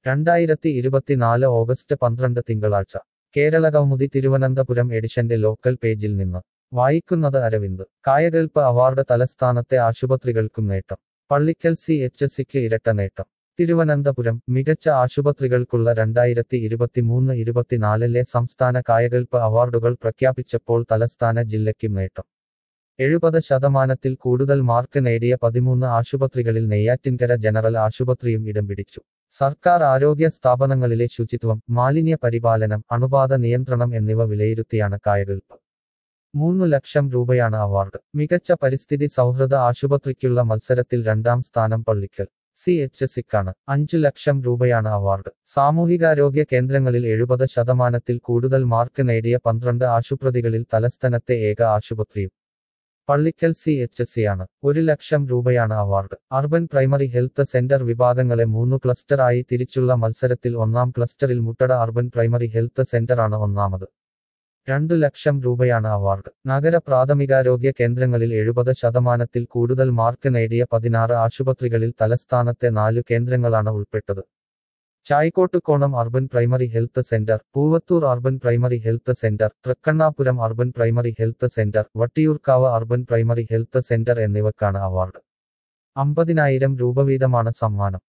രണ്ടായിരത്തി ഇരുപത്തിനാല് ഓഗസ്റ്റ് പന്ത്രണ്ട് തിങ്കളാഴ്ച കേരള കൗമുദി തിരുവനന്തപുരം എഡിഷന്റെ ലോക്കൽ പേജിൽ നിന്ന് വായിക്കുന്നത് അരവിന്ദ് കായകൽപ്പ് അവാർഡ് തലസ്ഥാനത്തെ ആശുപത്രികൾക്കും നേട്ടം പള്ളിക്കൽ സി എച്ച് സിക്ക് ഇരട്ട നേട്ടം തിരുവനന്തപുരം മികച്ച ആശുപത്രികൾക്കുള്ള രണ്ടായിരത്തി ഇരുപത്തിമൂന്ന് ഇരുപത്തിനാലിലെ സംസ്ഥാന കായകൽപ്പ് അവാർഡുകൾ പ്രഖ്യാപിച്ചപ്പോൾ തലസ്ഥാന ജില്ലയ്ക്കും നേട്ടം എഴുപത് ശതമാനത്തിൽ കൂടുതൽ മാർക്ക് നേടിയ പതിമൂന്ന് ആശുപത്രികളിൽ നെയ്യാറ്റിൻകര ജനറൽ ആശുപത്രിയും ഇടം പിടിച്ചു സർക്കാർ ആരോഗ്യ സ്ഥാപനങ്ങളിലെ ശുചിത്വം മാലിന്യ പരിപാലനം അണുബാധ നിയന്ത്രണം എന്നിവ വിലയിരുത്തിയാണ് കായകൽപ്പ് മൂന്നു ലക്ഷം രൂപയാണ് അവാർഡ് മികച്ച പരിസ്ഥിതി സൗഹൃദ ആശുപത്രിക്കുള്ള മത്സരത്തിൽ രണ്ടാം സ്ഥാനം പള്ളിക്കൽ സി എച്ച് സിക്കാണ് അഞ്ചു ലക്ഷം രൂപയാണ് അവാർഡ് സാമൂഹികാരോഗ്യ കേന്ദ്രങ്ങളിൽ എഴുപത് ശതമാനത്തിൽ കൂടുതൽ മാർക്ക് നേടിയ പന്ത്രണ്ട് ആശുപത്രികളിൽ തലസ്ഥാനത്തെ ഏക ആശുപത്രിയും പള്ളിക്കൽ സി എച്ച് സി ആണ് ഒരു ലക്ഷം രൂപയാണ് award urban primary health centre വിഭാഗങ്ങളെ മൂന്നു ക്ലസ്റ്ററായി തിരിച്ചുള്ള മത്സരത്തിൽ ഒന്നാം ക്ലസ്റ്ററിൽ മുട്ടട അർബൻ പ്രൈമറി ഹെൽത്ത് സെന്ററാണ് ഒന്നാമത് രണ്ടു ലക്ഷം രൂപയാണ് അവാർഡ് നഗര പ്രാഥമികാരോഗ്യ കേന്ദ്രങ്ങളിൽ എഴുപത് ശതമാനത്തിൽ കൂടുതൽ മാർക്ക് നേടിയ പതിനാറ് ആശുപത്രികളിൽ തലസ്ഥാനത്തെ നാലു കേന്ദ്രങ്ങളാണ് ഉൾപ്പെട്ടത് Chaikkottukonam urban primary health centre Poovathoor urban primary health centre Thrikkannapuram urban primary health centre Vattiyoorkavu urban primary health centre എന്നിവക്കാണ് അവാർഡ് അമ്പതിനായിരം രൂപ വീതമാണ് സമ്മാനം